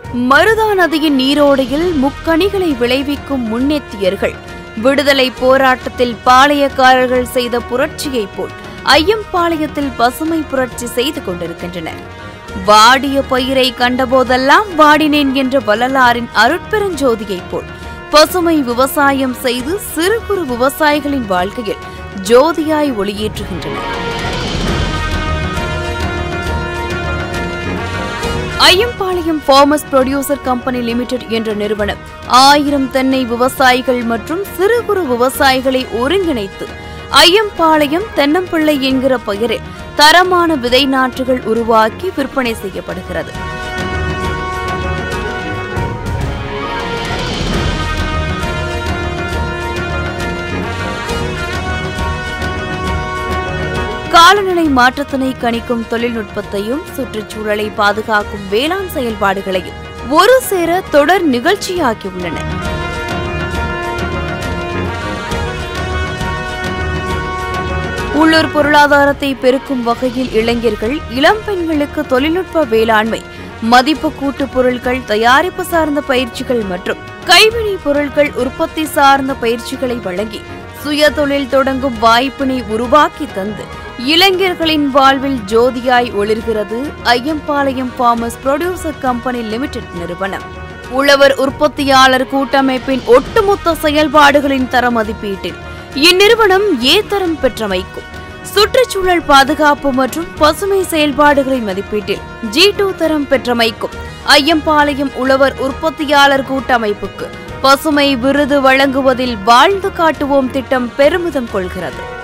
மருதா நதியின் நீரோடையில் முக்கணிகளை விளைவிக்கும் முன்னெத்தியர்கள் விடுதலை போராட்டத்தில் பாளையக்காரர்கள் செய்த புரட்சியைப் போல் ஐயம்பாளையத்தில் பசுமை புரட்சி செய்து கொண்டிருக்கின்றனர் வாடிய பயிரை கண்டபோதெல்லாம் வாடினேன் என்ற வள்ளலாரின் அருட்பெருஞ்சோதியைப் போல் பசுமை விவசாயம் செய்து சிறு குறு விவசாயிகளின் வாழ்க்கையில் ஜோதியாய் ஒளியேற்றுகின்றனர் Ayyampalayam farmers producer company limited என்ற நிறுவனம் ஆயிரம் தென்னை விவசாயிகள் மற்றும் சிறு குறு விவசாயிகளை ஒருங்கிணைத்து ஐயம்பாளையம் தென்னம்பிள்ளை என்கிற பெயரில் தரமான விதை நாற்றுகள் உருவாக்கி விற்பனை செய்யப்படுகிறது காலநிலை மாற்றத்தினை கணிக்கும் தொழில்நுட்பத்தையும் சுற்றுச்சூழலை பாதுகாக்கும் வேளாண் செயல்பாடுகளையும் ஒரு சேர தொடர் நிகழ்ச்சியாக்கியுள்ளன உள்ளூர் பொருளாதாரத்தை பெருக்கும் வகையில் இளைஞர்கள் இளம் பெண்களுக்கு தொழில்நுட்ப வேளாண்மை மதிப்பு கூட்டு பொருட்கள் தயாரிப்பு சார்ந்த பயிற்சிகள் மற்றும் கைவினை பொருட்கள் உற்பத்தி சார்ந்த பயிற்சிகளை வழங்கி சுய தொழில் தொடங்கும் வாய்ப்பினை உருவாக்கி தந்து இளைஞர்களின் வாழ்வில் ஜோதியாய் ஒளிர்கிறது Ayyampalayam farmers producer company limited நிறுவனம் உழவர் உற்பத்தியாளர் கூட்டமைப்பின் ஒட்டுமொத்த செயல்பாடுகளின் தர மதிப்பீட்டில் இந்நிறுவனம் ஏ தரம் பெற்றமைக்கும் சுற்றுச்சூழல் பாதுகாப்பு மற்றும் பசுமை செயல்பாடுகளின் மதிப்பீட்டில் ஜி டூ தரம் பெற்றமைக்கும் ஐயம்பாளையம் உழவர் உற்பத்தியாளர் கூட்டமைப்புக்கு பசுமை விருது வழங்குவதில் வாழ்ந்து காட்டுவோம் திட்டம் பெருமிதம் கொள்கிறது